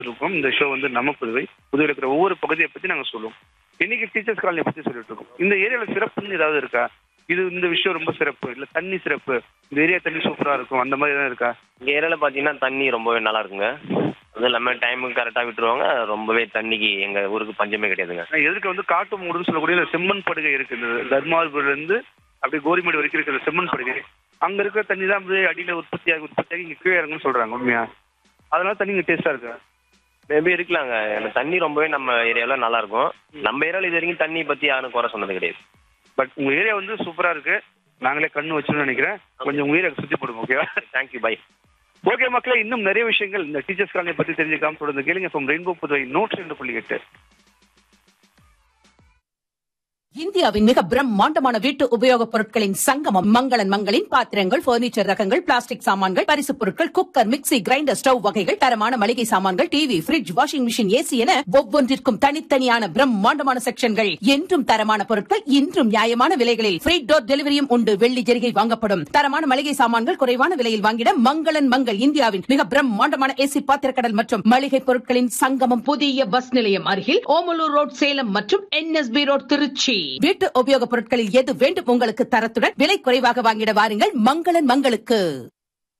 இருக்கோம் இந்த ஷோ வந்து நம்ம புதுவை புதுவையில் இருக்கிற ஒவ்வொரு பகுதியை பத்தி நாங்க சொல்லுவோம் இன்னைக்கு டீச்சர்ஸ் காலனியை பத்தி சொல்லிட்டு இருக்கோம் இந்த ஏரியால சிறப்புன்னு ஏதாவது இருக்கா இது இந்த விஷயம் ரொம்ப சிறப்பு இல்ல தண்ணி சிறப்பு இந்த ஏரியா தண்ணி சூப்பரா இருக்கும் அந்த மாதிரி எதாவது இருக்கா இங்கே ஏரியாவில் பார்த்தீங்கன்னா தண்ணி ரொம்பவே நல்லா இருக்குங்க அதுவும் இல்லாமல் டைமுக்கு கரெக்டாக விட்டுருவாங்க ரொம்பவே தண்ணிக்கு எங்கள் ஊருக்கு பஞ்சமே கிடையாதுங்க ஆனா எதிர்க்க வந்து காட்டு மூடுன்னு சொல்லக்கூடிய இந்த செம்மண் படுகை இருக்கு இந்த தர்மாபுரில இருந்து அப்படியே கோரிமேடு வரைக்கும் இருக்கிற இந்த செம்மண் படுகை அங்க இருக்கிற தண்ணி தான் அப்படியே அடியில உற்பத்தியாகி உற்பத்தியாகி இங்க கீழே இறங்குன்னு சொல்றாங்க உண்மையா அதனால தண்ணி இங்க டேஸ்டா இருக்கு மேபி இருக்கலாங்க எனக்கு தண்ணி ரொம்பவே நம்ம ஏரியாவில் நல்லா இருக்கும் நம்ம ஏரியாவில் இது வரைக்கும் தண்ணி பற்றி யாரும் குறை சொன்னது கிடையாது பட் உங்க ஏரியா வந்து சூப்பரா இருக்கு நாங்களே கண்ணு வச்சுன்னு நினைக்கிறேன் கொஞ்சம் உங்க ஏரியாவுக்கு சுத்தி போடுங்க ஓகேவா தேங்க்யூ பை ஓகே மக்களே இன்னும் நிறைய விஷயங்கள் இந்த டீச்சர்ஸ் காலனியை பத்தி தெரிஞ்சுக்காம தொடர்ந்து கேளுங்க ஃப்ரம் ரெயின்போ புதுவை நூற்றி ரெண்டு புள்ளி எட்டு இந்தியாவின் மிக பிரம்மாண்டமான வீட்டு உபயோகப் பொருட்களின் சங்கமம் மங்களன் மங்களின் பாத்திரங்கள் பர்னிச்சர் ரகங்கள் பிளாஸ்டிக் சாமான்கள் பரிசுப் பொருட்கள் குக்கர் மிக்ஸி கிரைண்டர் ஸ்டவ் வகைகள் தரமான மளிகை சாமான்கள் TV fridge washing machine AC என ஒவ்வொன்றிற்கும் தனித்தனியான பிரம்மாண்டமான செக்ஷன்கள் என்றும் தரமான பொருட்கள் இன்றும் நியாயமான விலைகளில் ஃப்ரீ டோர் டெலிவரியும் உண்டு வெள்ளி ஜெரிகை வாங்கப்படும் தரமான மளிகை சாமான்கள் குறைவான விலையில் வாங்கிட மங்களன் மங்கள் இந்தியாவின் மிக பிரம்மாண்டமான ஏசி பாத்திரக்கடல் மற்றும் மளிகை பொருட்களின் சங்கமம் புதிய பஸ் நிலையம் அருகில் ஓமலூர் ரோட் சேலம் மற்றும் என்எஸ்பி ரோட் திருச்சி வீட்டு உபயோகப் பொருட்களில் எது வேண்டும் உங்களுக்கு தரத்துடன் விலை குறைவாக வாங்கிட வாருங்கள் மங்களன் மங்களுக்கு